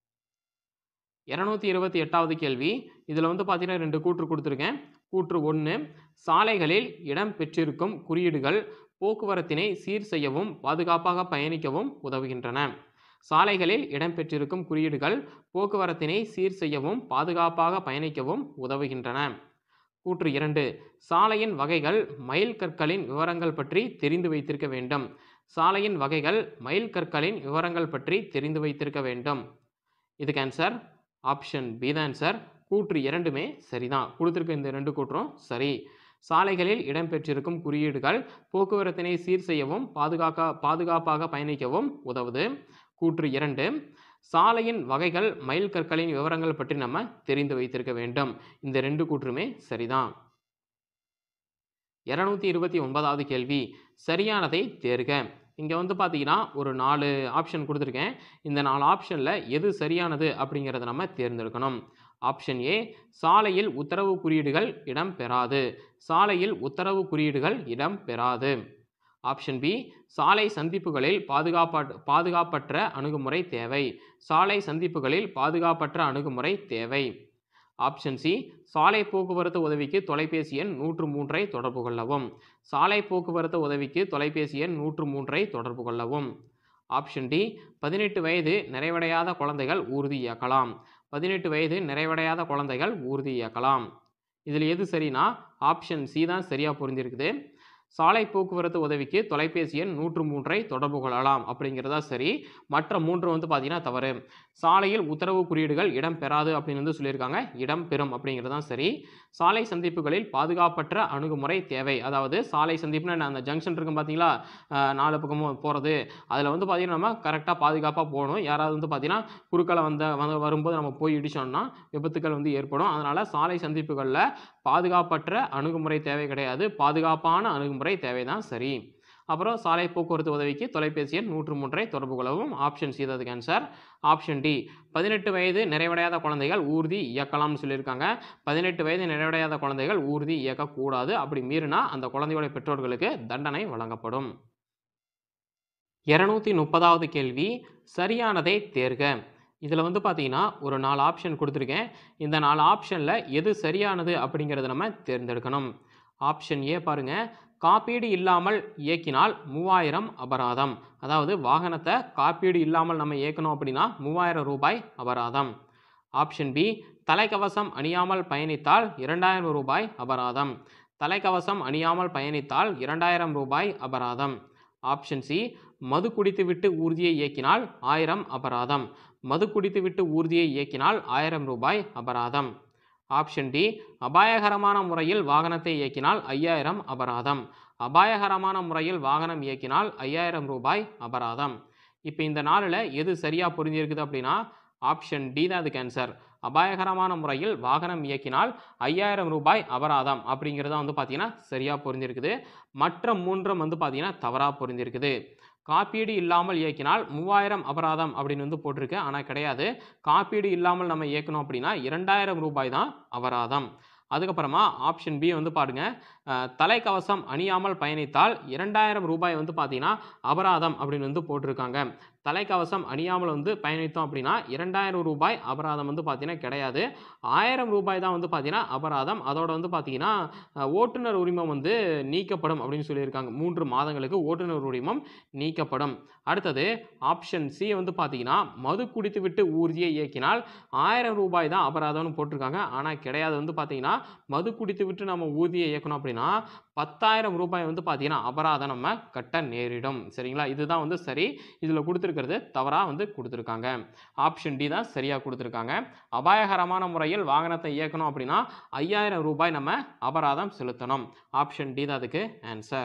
இரநூத்தி இருபத்தி எட்டாவது கேள்வி இதில் வந்து பார்த்தீங்கன்னா ரெண்டு கூற்று கொடுத்துருக்கேன் கூற்று ஒன்று சாலைகளில் இடம் பெற்றிருக்கும் குறியீடுகள் போக்குவரத்தினை சீர் செய்யவும் பாதுகாப்பாக பயணிக்கவும் உதவுகின்றன சாலைகளில் இடம்பெற்றிருக்கும் குறியீடுகள் போக்குவரத்தினை சீர் செய்யவும் பாதுகாப்பாக பயணிக்கவும் உதவுகின்றன கூற்று இரண்டு சாலையின் வகைகள் மைல் கற்களின் விவரங்கள் பற்றி தெரிந்து வைத்திருக்க வேண்டும் சாலையின் வகைகள் மைல் கற்களின் விவரங்கள் பற்றி தெரிந்து வைத்திருக்க வேண்டும் இதுக்கு ஆன்சர் ஆப்ஷன் பி தான் ஆன்சர் கூற்று இரண்டுமே சரிதான் கொடுத்துருக்க இந்த ரெண்டு கூற்றும் சரி சாலைகளில் இடம்பெற்றிருக்கும் குறியீடுகள் போக்குவரத்தினை சீர் செய்யவும் பாதுகாக்க பாதுகாப்பாக பயணிக்கவும் உதவுது கூற்று இரண்டு சாலையின் வகைகள் மைல் கற்களின் விவரங்கள் பற்றி நம்ம தெரிந்து வைத்திருக்க வேண்டும் இந்த ரெண்டு கூற்றுமே சரிதான் இரநூத்தி இருபத்தி ஒன்பதாவது கேள்வி சரியானதை தேர்க இங்கே வந்து பார்த்தீங்கன்னா ஒரு நாலு ஆப்ஷன் கொடுத்துருக்கேன் இந்த நாலு ஆப்ஷனில் எது சரியானது அப்படிங்கிறத நம்ம தேர்ந்தெடுக்கணும் ஆப்ஷன் ஏ சாலையில் உத்தரவு குறியீடுகள் இடம் பெறாது சாலையில் உத்தரவு குறியீடுகள் இடம் பெறாது ஆப்ஷன் பி சாலை சந்திப்புகளில் பாதுகாப்ப பாதுகாப்பற்ற அணுகுமுறை தேவை சாலை சந்திப்புகளில் பாதுகாப்பற்ற அணுகுமுறை தேவை ஆப்ஷன் சி சாலை போக்குவரத்து உதவிக்கு தொலைபேசி எண் நூற்று மூன்றை தொடர்பு கொள்ளவும் சாலை போக்குவரத்து உதவிக்கு தொலைபேசி எண் நூற்று மூன்றை தொடர்பு கொள்ளவும் ஆப்ஷன் டி பதினெட்டு வயது நிறைவடையாத குழந்தைகள் ஊர்தி இயக்கலாம் பதினெட்டு வயது நிறைவடையாத குழந்தைகள் ஊர்தி இயக்கலாம் இதில் எது சரினா ஆப்ஷன் சி தான் சரியாக புரிஞ்சிருக்குது சாலை போக்குவரத்து உதவிக்கு தொலைபேசி எண் நூற்று மூன்றை தொடர்பு கொள்ளலாம் அப்படிங்கிறதா சரி மற்ற மூன்று வந்து பார்த்தீங்கன்னா தவறு சாலையில் உத்தரவு குறியீடுகள் இடம் பெறாது அப்படின்னு வந்து சொல்லியிருக்காங்க இடம் பெறும் அப்படிங்கிறது தான் சரி சாலை சந்திப்புகளில் பாதுகாப்பற்ற அணுகுமுறை தேவை அதாவது சாலை சந்திப்புன்னு அந்த ஜங்ஷன் இருக்கும் பார்த்தீங்களா அஹ் நாலு பக்கமும் போகிறது அதில் வந்து பார்த்திங்கன்னா நம்ம கரெக்டாக பாதுகாப்பாக போகணும் யாராவது வந்து பார்த்திங்கன்னா குறுக்கால வந்த வந்து வரும்போது நம்ம போய் இடிச்சோம்னா விபத்துக்கள் வந்து ஏற்படும் அதனால் சாலை சந்திப்புகளில் பாதுகாப்பற்ற அணுகுமுறை தேவை கிடையாது பாதுகாப்பான அணுகுமுறை தேவை தான் சரி அப்புறம் சாலை போக்குவரத்து உதவிக்கு தொலைபேசி எண் நூற்று மூன்றை தொடர்பு கொள்ளவும் ஆப்ஷன் சி அதுக்கு ஆன்சர் ஆப்ஷன் டி பதினெட்டு வயது நிறைவடையாத குழந்தைகள் ஊர்தி இயக்கலாம்னு சொல்லியிருக்காங்க பதினெட்டு வயது நிறைவடையாத குழந்தைகள் ஊர்தி இயக்கக்கூடாது அப்படி மீறினா அந்த குழந்தையோட பெற்றோர்களுக்கு தண்டனை வழங்கப்படும் இரநூத்தி முப்பதாவது கேள்வி சரியானதை தேர்க இதில் வந்து பார்த்தீங்கன்னா ஒரு நாலு ஆப்ஷன் கொடுத்துருக்கேன் இந்த நாலு ஆப்ஷனில் எது சரியானது அப்படிங்கிறத நம்ம தேர்ந்தெடுக்கணும் ஆப்ஷன் ஏ பாருங்க காப்பீடு இல்லாமல் இயக்கினால் மூவாயிரம் அபராதம் அதாவது வாகனத்தை காப்பீடு இல்லாமல் நம்ம இயக்கணும் அப்படின்னா மூவாயிரம் ரூபாய் அபராதம் ஆப்ஷன் பி தலைக்கவசம் அணியாமல் பயணித்தால் இரண்டாயிரம் ரூபாய் அபராதம் தலைக்கவசம் அணியாமல் பயணித்தால் இரண்டாயிரம் ரூபாய் அபராதம் ஆப்ஷன் சி மது குடித்துவிட்டு ஊர்தியை இயக்கினால் ஆயிரம் அபராதம் மது குடித்துவிட்டு ஊர்தியை இயக்கினால் ஆயிரம் ரூபாய் அபராதம் ஆப்ஷன் டி அபாயகரமான முறையில் வாகனத்தை இயக்கினால் ஐயாயிரம் அபராதம் அபாயகரமான முறையில் வாகனம் இயக்கினால் ஐயாயிரம் ரூபாய் அபராதம் இப்போ இந்த நாளில் எது சரியாக புரிஞ்சிருக்குது அப்படின்னா ஆப்ஷன் டி தான் அதுக்கு ஆன்சர் அபாயகரமான முறையில் வாகனம் இயக்கினால் ஐயாயிரம் ரூபாய் அபராதம் அப்படிங்கிறது வந்து பார்த்தீங்கன்னா சரியாக புரிஞ்சிருக்குது மற்ற மூன்றும் வந்து பார்த்தீங்கன்னா தவறாக புரிஞ்சிருக்குது காப்பீடு இல்லாமல் இயக்கினால் மூவாயிரம் அபராதம் அப்படின்னு வந்து போட்டிருக்கு ஆனால் கிடையாது காப்பீடு இல்லாமல் நம்ம இயக்கணும் அப்படின்னா இரண்டாயிரம் ரூபாய் தான் அபராதம் அதுக்கப்புறமா ஆப்ஷன் பி வந்து பாருங்க அஹ், தலைக்கவசம் அணியாமல் பயணித்தால் இரண்டாயிரம் ரூபாய் வந்து பார்த்தீங்கன்னா அபராதம் அப்படின்னு வந்து போட்டிருக்காங்க தலைக்கவசம் அணியாமல் வந்து பயணித்தோம் அப்படின்னா இரண்டாயிரம் ரூபாய் அபராதம் வந்து பார்த்தீங்கன்னா கிடையாது ஆயிரம் ரூபாய் தான் வந்து பார்த்தீங்கன்னா அபராதம் அதோட வந்து பார்த்தீங்கன்னா அஹ், ஓட்டுநர் உரிமம் வந்து நீக்கப்படும் அப்படின்னு சொல்லியிருக்காங்க மூன்று மாதங்களுக்கு ஓட்டுநர் உரிமம் நீக்கப்படும் அடுத்தது ஆப்ஷன் சி வந்து பார்த்தீங்கன்னா மது குடித்துவிட்டு ஊர்தியை இயக்கினால் ஆயிரம் ரூபாய் தான் அபராதம்னு போட்டிருக்காங்க ஆனால் கிடையாது வந்து பார்த்தீங்கன்னா மது குடித்துவிட்டு நம்ம ஊர்தியை இயக்கணும் அப்படின்னா பத்தாயிரம் ரூபாய் வந்து பார்த்தீங்கன்னா அபராதம் நம்ம கட்ட நேரிடும் சரிங்களா இதுதான் வந்து சரி இதில் கொடுத்துருக்கிறது தவறாக வந்து கொடுத்துருக்காங்க ஆப்ஷன் டி தான் சரியாக கொடுத்துருக்காங்க அபாயகரமான முறையில் வாகனத்தை இயக்கணும் அப்படின்னா ஐயாயிரம் ரூபாய் நம்ம அபராதம் செலுத்தணும் ஆப்ஷன் டி தான் அதுக்கு ஆன்சர்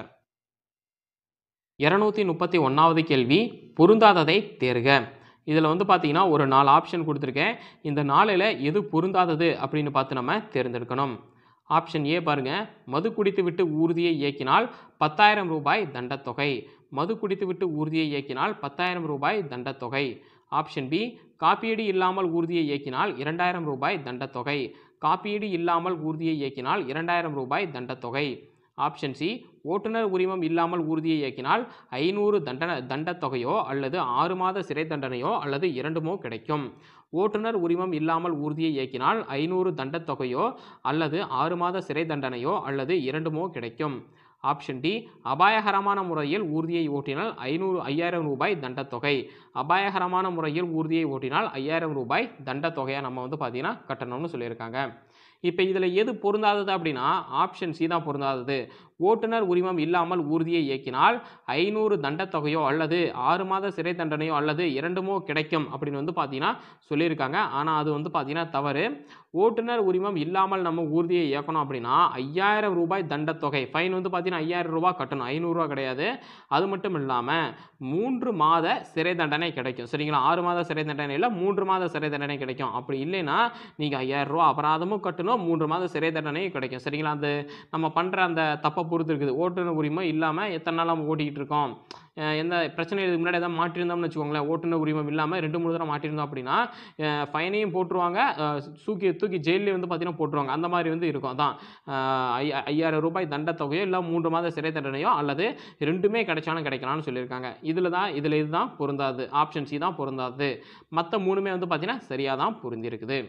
இரநூத்தி முப்பத்தி ஒன்றாவது கேள்வி பொருந்தாததை தேர்க இதில் வந்து பார்த்தீங்கன்னா ஒரு நாலு ஆப்ஷன் கொடுத்துருக்கேன் இந்த நாளில் எது பொருந்தாதது அப்படின்னு பார்த்து நம்ம தேர்ந்தெடுக்கணும் ஆப்ஷன் ஏ பாருங்க மது குடித்துவிட்டு ஊர்தியை இயக்கினால் பத்தாயிரம் ரூபாய் தண்டத்தொகை மது குடித்துவிட்டு ஊர்தியை இயக்கினால் பத்தாயிரம் ரூபாய் தண்டத்தொகை ஆப்ஷன் பி காப்பீடு இல்லாமல் ஊர்தியை இயக்கினால் இரண்டாயிரம் ரூபாய் தண்டத்தொகை காப்பீடு இல்லாமல் ஊர்தியை இயக்கினால் இரண்டாயிரம் ரூபாய் தண்டத்தொகை ஆப்ஷன் சி ஓட்டுநர் உரிமம் இல்லாமல் ஊர்தியை இயக்கினால் ஐநூறு தண்டன தண்டத்தொகையோ அல்லது ஆறு மாத சிறை தண்டனையோ அல்லது இரண்டுமோ கிடைக்கும் ஓட்டுநர் உரிமம் இல்லாமல் ஊர்தியை இயக்கினால் ஐநூறு தண்டத்தொகையோ அல்லது ஆறு மாத சிறை தண்டனையோ அல்லது இரண்டுமோ கிடைக்கும் ஆப்ஷன் டி அபாயகரமான முறையில் ஊர்தியை ஓட்டினால் ஐநூறு ஐயாயிரம் ரூபாய் தண்டத்தொகை அபாயகரமான முறையில் ஊர்தியை ஓட்டினால் ஐயாயிரம் ரூபாய் தண்டத்தொகையை நம்ம வந்து பார்த்தீங்கன்னா கட்டணும்னு சொல்லியிருக்காங்க இப்போ இதில் எது பொருந்தாதது அப்படின்னா ஆப்ஷன் சி தான் பொருந்தாதது ஓட்டுநர் உரிமம் இல்லாமல் ஊர்தியை இயக்கினால் ஐநூறு தண்டத்தொகையோ அல்லது ஆறு மாத சிறை தண்டனையோ அல்லது இரண்டுமோ கிடைக்கும் அப்படின்னு வந்து பார்த்தீங்கன்னா சொல்லியிருக்காங்க ஆனால் அது வந்து பார்த்தீங்கன்னா தவறு ஓட்டுநர் உரிமம் இல்லாமல் நம்ம ஊர்தியை இயக்கணும் அப்படின்னா ஐயாயிரம் ரூபாய் தண்டத்தொகை ஃபைன் வந்து பார்த்தீங்கன்னா ஐயாயிரம் ரூபாய் கட்டணும் ஐநூறுரூவா கிடையாது அது மட்டும் இல்லாமல் மூன்று மாத சிறை தண்டனை கிடைக்கும் சரிங்களா ஆறு மாத சிறை தண்டனையில் மூன்று மாத சிறை தண்டனை கிடைக்கும் அப்படி இல்லைன்னா நீங்கள் ஐயாயிரம் ரூபா அபராதமும் கட்டணும் மூன்று மாத சிறை தண்டனையும் கிடைக்கும் சரிங்களா அது நம்ம பண்ணுற அந்த தப்பை பொறுத்து இருக்குது ஓட்டுநர் உரிமம் இல்லாமல் எத்தனை நாள் நம்ம ஓட்டிகிட்டு இருக்கோம் அஹ் எந்த பிரச்சனை இதுக்கு முன்னாடி எதாவது மாட்டியிருந்தோம்னு வச்சுக்கோங்களேன் ஓட்டுநர் உரிமம் இல்லாமல் ரெண்டு மூணு தடவை மாட்டியிருந்தோம் அப்படின்னா ஃபைனையும் போட்டுருவாங்க அஹ் தூக்கி தூக்கி ஜெயிலே வந்து பார்த்தீங்கன்னா போட்டுருவாங்க அந்த மாதிரி வந்து இருக்கும் அதான் அஹ் ஐயா- ஐயாயிரம் ரூபாய் தண்டத்தொகையோ இல்லை மூன்று மாத சிறை தண்டனையோ அல்லது ரெண்டுமே கிடைச்சாலும் கிடைக்கலாம்னு சொல்லியிருக்காங்க இதில் தான் இதில் இதுதான் பொருந்தாது ஆப்ஷன் சி தான் பொருந்தாது மற்ற மூணுமே வந்து பார்த்தீங்கன்னா சரியாக தான் பொருந்திருக்குது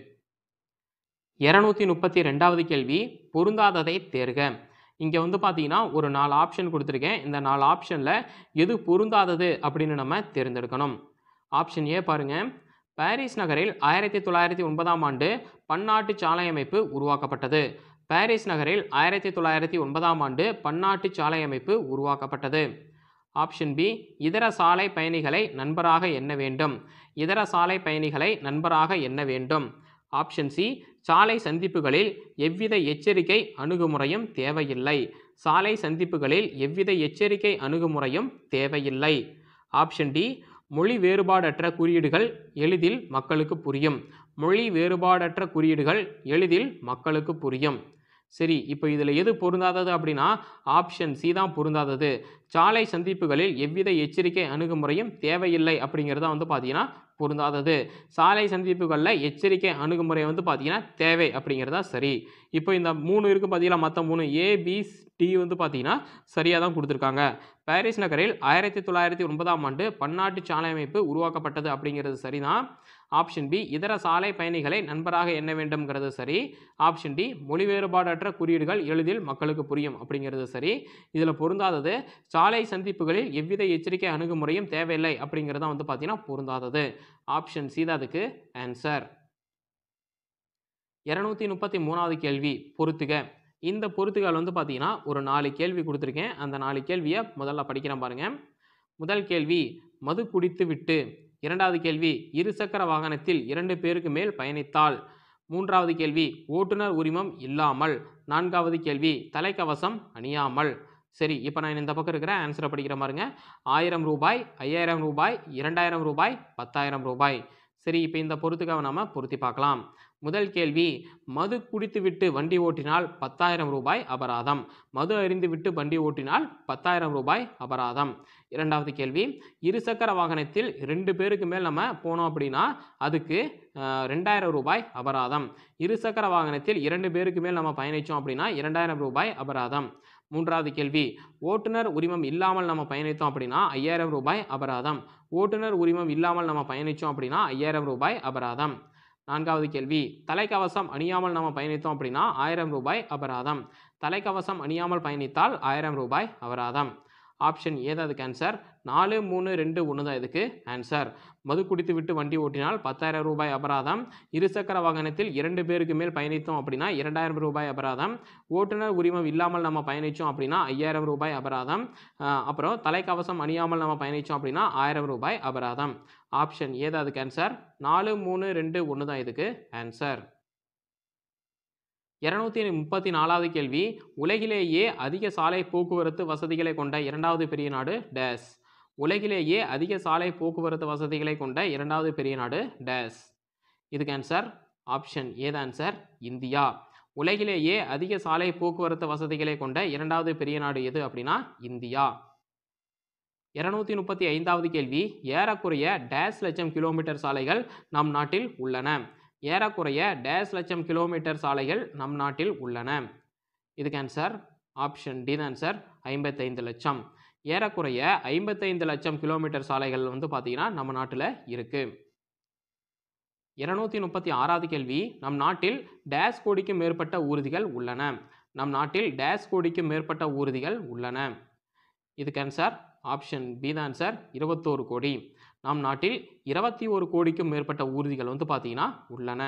இரநூத்தி முப்பத்தி ரெண்டாவது கேள்வி பொருந்தாததை தேர்க இங்கே வந்து பார்த்தீங்கன்னா ஒரு நாலு ஆப்ஷன் கொடுத்துருக்கேன் இந்த நாலு ஆப்ஷனில் எது பொருந்தாதது அப்படின்னு நம்ம தேர்ந்தெடுக்கணும் ஆப்ஷன் ஏ பாருங்க பாரிஸ் நகரில் ஆயிரத்தி தொள்ளாயிரத்தி ஒன்பதாம் ஆண்டு பன்னாட்டு சாலை அமைப்பு உருவாக்கப்பட்டது பாரிஸ் நகரில் ஆயிரத்தி தொள்ளாயிரத்தி ஒன்பதாம் ஆண்டு பன்னாட்டு சாலை அமைப்பு உருவாக்கப்பட்டது ஆப்ஷன் பி இதர சாலை பயணிகளை நண்பராக எண்ண வேண்டும் இதர சாலை பயணிகளை நண்பராக எண்ண வேண்டும் ஆப்ஷன் சி சாலை சந்திப்புகளில் எவ்வித எச்சரிக்கை அணுகுமுறையும் தேவையில்லை சாலை சந்திப்புகளில் எவ்வித எச்சரிக்கை அணுகுமுறையும் தேவையில்லை ஆப்ஷன் டி மொழி வேறுபாடற்ற குறியீடுகள் எளிதில் மக்களுக்கு புரியும் மொழி வேறுபாடற்ற குறியீடுகள் எளிதில் மக்களுக்கு புரியும் சரி இப்போ இதில் எது பொருந்தாதது அப்படின்னா ஆப்ஷன் சி தான் பொருந்தாதது சாலை சந்திப்புகளில் எவ்வித எச்சரிக்கை அணுகுமுறையும் தேவையில்லை அப்படிங்கிறத வந்து பார்த்தீங்கன்னா பொருந்தாதது சாலை சந்திப்புகளில் எச்சரிக்கை அணுகுமுறை வந்து பார்த்தீங்கன்னா தேவை அப்படிங்கிறதா சரி இப்போ இந்த மூணு இருக்குது பார்த்தீங்கன்னா மற்ற மூணு ஏ பி டி வந்து பார்த்தீங்கன்னா சரியாக தான் கொடுத்துருக்காங்க பாரிஸ் நகரில் ஆயிரத்தி தொள்ளாயிரத்தி ஒன்பதாம் ஆண்டு பன்னாட்டு சாலை அமைப்பு உருவாக்கப்பட்டது அப்படிங்கிறது சரிதான் ஆப்ஷன் பி இதர சாலை பயணிகளை நண்பராக எண்ண வேண்டும்ங்கிறது சரி ஆப்ஷன் டி மொழி வேறுபாடற்ற குறியீடுகள் எளிதில் மக்களுக்கு புரியும் அப்படிங்கிறது சரி இதில் பொருந்தாதது சாலை சந்திப்புகளில் எவ்வித எச்சரிக்கை அணுகுமுறையும் தேவையில்லை அப்படிங்கிறது தான் வந்து பார்த்தீங்கன்னா பொருந்தாதது ஆப்ஷன் சி தான் அதுக்கு ஆன்சர் இரநூத்தி முப்பத்தி மூணாவது கேள்வி பொறுத்துக இந்த பொறுத்துகள் வந்து பார்த்தீங்கன்னா ஒரு நாலு கேள்வி கொடுத்துருக்கேன் அந்த நாலு கேள்வியை முதல்ல படிக்கிறேன் பாருங்க முதல் கேள்வி மது குடித்து விட்டு இரண்டாவது கேள்வி இருசக்கர வாகனத்தில் இரண்டு பேருக்கு மேல் பயணித்தால் மூன்றாவது கேள்வி ஓட்டுநர் உரிமம் இல்லாமல் நான்காவது கேள்வி தலைக்கவசம் அணியாமல் சரி இப்போ நான் இந்த பக்கம் இருக்கிற ஆன்சரை படிக்கிற பாருங்க ஆயிரம் ரூபாய் ஐயாயிரம் ரூபாய் இரண்டாயிரம் ரூபாய் பத்தாயிரம் ரூபாய் சரி இப்போ இந்த பொறுத்துக்காக நாம பொருத்தி பார்க்கலாம் முதல் கேள்வி மது குடித்துவிட்டு வண்டி ஓட்டினால் பத்தாயிரம் ரூபாய் அபராதம் மது அறிந்துவிட்டு வண்டி ஓட்டினால் பத்தாயிரம் ரூபாய் அபராதம் இரண்டாவது கேள்வி இருசக்கர வாகனத்தில் ரெண்டு பேருக்கு மேல் நம்ம போனோம் அப்படின்னா அதுக்கு அஹ், ரெண்டாயிரம் ரூபாய் அபராதம் இருசக்கர வாகனத்தில் இரண்டு பேருக்கு மேல் நம்ம பயணித்தோம் அப்படின்னா இரண்டாயிரம் ரூபாய் அபராதம் மூன்றாவது கேள்வி ஓட்டுநர் உரிமம் இல்லாமல் நம்ம பயணித்தோம் அப்படின்னா ஐயாயிரம் ரூபாய் அபராதம் ஓட்டுநர் உரிமம் இல்லாமல் நம்ம பயணித்தோம் அப்படின்னா ஐயாயிரம் ரூபாய் அபராதம் நான்காவது கேள்வி தலைக்கவசம் அணியாமல் நம்ம பயணித்தோம் அப்படின்னா ஆயிரம் ரூபாய் அபராதம் தலைக்கவசம் அணியாமல் பயணித்தால் ஆயிரம் ரூபாய் அபராதம் ஆப்ஷன் ஏதாவது அதுக்கு ஆன்சர் நாலு மூணு ரெண்டு ஒன்று தான் இதுக்கு ஆன்சர் மது குடித்து விட்டு வண்டி ஓட்டினால் பத்தாயிரம் ரூபாய் அபராதம் இருசக்கர வாகனத்தில் இரண்டு பேருக்கு மேல் பயணித்தோம் அப்படின்னா இரண்டாயிரம் ரூபாய் அபராதம் ஓட்டுநர் உரிமம் இல்லாமல் நம்ம பயணித்தோம் அப்படின்னா ஐயாயிரம் ரூபாய் அபராதம் அஹ் அப்புறம் தலைக்கவசம் அணியாமல் நம்ம பயணித்தோம் அப்படின்னா ஆயிரம் ரூபாய் அபராதம் ஆப்ஷன் ஏதாவது அதுக்கு ஆன்சர் நாலு மூணு ரெண்டு ஒன்று தான் இதுக்கு ஆன்சர் இரநூத்தி முப்பத்தி நாலாவது கேள்வி உலகிலேயே அதிக சாலை போக்குவரத்து வசதிகளை கொண்ட இரண்டாவது பெரிய நாடு டேஸ் உலகிலேயே அதிக சாலை போக்குவரத்து வசதிகளை கொண்ட இரண்டாவது பெரிய நாடு டேஸ் இதுக்கு ஆன்சர் ஆப்ஷன் ஏது ஆன்சர் இந்தியா உலகிலேயே அதிக சாலை போக்குவரத்து வசதிகளை கொண்ட இரண்டாவது பெரிய நாடு எது அப்படின்னா இந்தியா இருநூத்தி முப்பத்தி ஐந்தாவது கேள்வி ஏறக்குறைய டேஸ் லட்சம் கிலோமீட்டர் சாலைகள் நம் நாட்டில் உள்ளன ஏறக்குறைய டேஸ் லட்சம் கிலோமீட்டர் சாலைகள் நம் நாட்டில் உள்ளன இதுக்கு ஆன்சர் ஆப்ஷன் டி ஆன்சர் ஐம்பத்தைந்து லட்சம் ஏறக்குறைய ஐம்பத்தைந்து லட்சம் கிலோமீட்டர் சாலைகள் வந்து பார்த்தீங்கன்னா நம்ம நாட்டில் இருக்கு இருநூத்தி முப்பத்தி ஆறாவது கேள்வி நம் நாட்டில் டேஸ் கோடிக்கும் மேற்பட்ட ஊர்திகள் உள்ளன நம் நாட்டில் டேஸ் கோடிக்கும் மேற்பட்ட ஊர்திகள் உள்ளன இதுக்கு ஆன்சர் ஆப்ஷன் பி தான் ஆன்சர் இருபத்தோரு கோடி நம் நாட்டில் இருபத்தி ஒரு கோடிக்கும் மேற்பட்ட ஊர்திகள் வந்து பார்த்தீங்கன்னா உள்ளன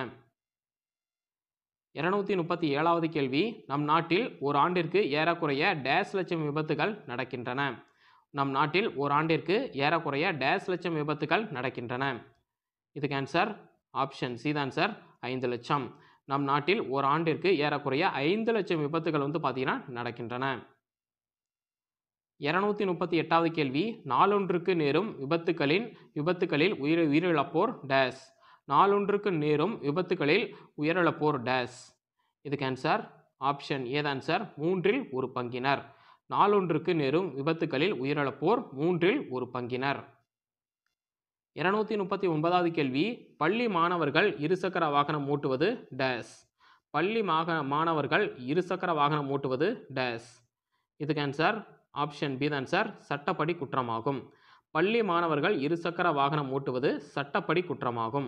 இருநூத்தி முப்பத்தி ஏழாவது கேள்வி நம் நாட்டில் ஒரு ஆண்டிற்கு ஏறக்குறைய டேஸ் லட்சம் விபத்துகள் நடக்கின்றன நம் நாட்டில் ஒரு ஆண்டிற்கு ஏறக்குறைய டேஸ் லட்சம் விபத்துகள் நடக்கின்றன இதுக்கு ஆன்சர் ஆப்ஷன் சி தான் ஆன்சர் ஐந்து லட்சம் நம் நாட்டில் ஒரு ஆண்டிற்கு ஏறக்குறைய ஐந்து லட்சம் விபத்துகள் வந்து பார்த்தீங்கன்னா நடக்கின்றன இருநூத்தி முப்பத்தி எட்டாவது கேள்வி நாளொன்றுக்கு நேரும் விபத்துகளின் விபத்துகளில் உயிர் உயிரிழப்போர் டேஸ் நாளொன்றுக்கு நேரும் விபத்துகளில் உயிரிழப்போர் டேஸ் இதுக்கு ஆன்சர் ஆப்ஷன் ஏது ஆன்சர் மூன்றில் ஒரு பங்கினர் நாளொன்றுக்கு நேரும் விபத்துகளில் உயிரிழப்போர் மூன்றில் ஒரு பங்கினர் இருநூத்தி முப்பத்தி ஒன்பதாவது கேள்வி பள்ளி மாணவர்கள் இருசக்கர வாகனம் ஓட்டுவது டேஸ் பள்ளி மாக மாணவர்கள் இருசக்கர வாகனம் ஓட்டுவது டேஸ் இதுக்கு ஆன்சர் ஆப்ஷன் பி தான் சார் சட்டப்படி குற்றமாகும் பள்ளி மாணவர்கள் இருசக்கர வாகனம் ஓட்டுவது சட்டப்படி குற்றமாகும்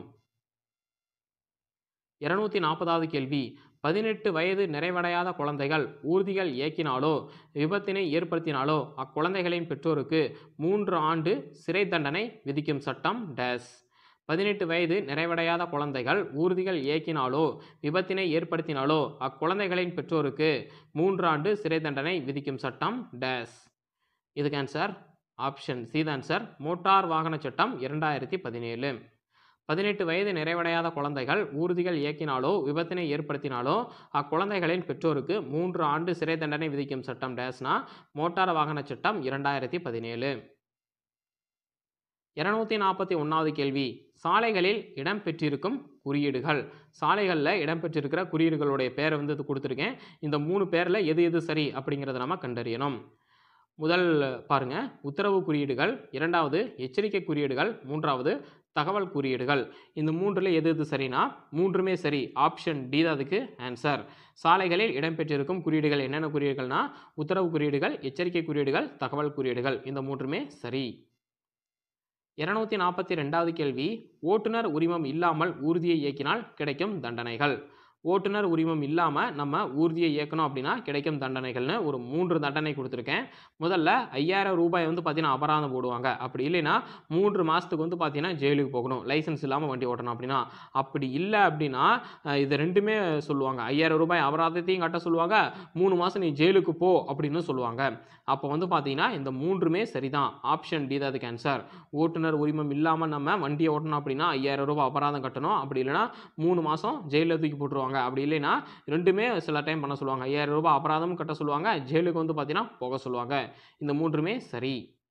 இருநூத்தி நாற்பதாவது கேள்வி பதினெட்டு வயது நிறைவடையாத குழந்தைகள் ஊர்திகள் இயக்கினாலோ விபத்தினை ஏற்படுத்தினாலோ அக்குழந்தைகளின் பெற்றோருக்கு மூன்று ஆண்டு சிறை தண்டனை விதிக்கும் சட்டம் டேஸ் பதினெட்டு வயது நிறைவடையாத குழந்தைகள் ஊர்திகள் இயக்கினாலோ விபத்தினை ஏற்படுத்தினாலோ அக்குழந்தைகளின் பெற்றோருக்கு மூன்று ஆண்டு சிறை தண்டனை விதிக்கும் சட்டம் டேஸ் இதுக்கு ஆன்சர் ஆப்ஷன் சி தான் ஆன்சர் மோட்டார் வாகன சட்டம் இரண்டாயிரத்தி பதினேழு பதினெட்டு வயது நிறைவடையாத குழந்தைகள் ஊர்திகள் இயக்கினாலோ விபத்தினை ஏற்படுத்தினாலோ அக்குழந்தைகளின் பெற்றோருக்கு மூன்று ஆண்டு சிறை தண்டனை விதிக்கும் சட்டம் டேஸ்னா மோட்டார் வாகன சட்டம் இரண்டாயிரத்தி பதினேழு இருநூத்தி நாற்பத்தி ஒன்றாவது கேள்வி சாலைகளில் இடம்பெற்றிருக்கும் குறியீடுகள் சாலைகளில் இடம்பெற்றிருக்கிற குறியீடுகளுடைய பேரை வந்து இது கொடுத்துருக்கேன் இந்த மூணு பேரில் எது எது சரி அப்படிங்கிறத நம்ம கண்டறியணும் முதல் பாருங்க உத்தரவு குறியீடுகள் இரண்டாவது எச்சரிக்கை குறியீடுகள் மூன்றாவது தகவல் குறியீடுகள் இந்த மூன்றில் எது எது சரினா மூன்றுமே சரி ஆப்ஷன் டி தான் அதுக்கு ஆன்சர் சாலைகளில் இடம்பெற்றிருக்கும் குறியீடுகள் என்னென்ன குறியீடுகள்னா உத்தரவு குறியீடுகள் எச்சரிக்கை குறியீடுகள் தகவல் குறியீடுகள் இந்த மூன்றுமே சரி இருநூத்தி நாற்பத்தி ரெண்டாவது கேள்வி ஓட்டுநர் உரிமம் இல்லாமல் ஊர்தியை இயக்கினால் கிடைக்கும் தண்டனைகள் ஓட்டுநர் உரிமம் இல்லாமல் நம்ம ஊர்தியை இயக்கணும் அப்படின்னா கிடைக்கும் தண்டனைகள்னு ஒரு மூன்று தண்டனை கொடுத்துருக்கேன் முதல்ல ஐயாயிரம் ரூபாய் வந்து பார்த்தீங்கன்னா அபராதம் போடுவாங்க அப்படி இல்லைன்னா மூன்று மாதத்துக்கு வந்து பார்த்தீங்கன்னா ஜெயிலுக்கு போகணும் லைசன்ஸ் இல்லாமல் வண்டி ஓட்டணும் அப்படின்னா அப்படி இல்லை அப்படின்னா அஹ், இது ரெண்டுமே சொல்லுவாங்க ஐயாயிரம் ரூபாய் அபராதத்தையும் கட்ட சொல்லுவாங்க மூணு மாதம் நீ ஜெயிலுக்கு போ அப்படின்னு சொல்லுவாங்க அப்போ வந்து பார்த்தீங்கன்னா இந்த மூன்றுமே சரிதான் ஆப்ஷன் டி தான் அதுக்கு ஆன்சர் ஓட்டுநர் உரிமம் இல்லாமல் நம்ம வண்டியை ஓட்டணும் அப்படின்னா ஐயாயிரம் ரூபாய் அபராதம் கட்டணும் அப்படி இல்லைன்னா மூணு மாதம் ஜெயிலில் தூக்கி போட்டுருவாங்க அப்படி இல்லைன்னா ரெண்டுமே சில டைம் பண்ண சொல்லுவாங்க ஐயாயிரம் ரூபாய் அபராதமும் கட்ட சொல்லுவாங்க ஜெயிலுக்கு வந்து பார்த்தீங்கன்னா போக சொல்லுவாங்க இந்த மூன்றுமே சரி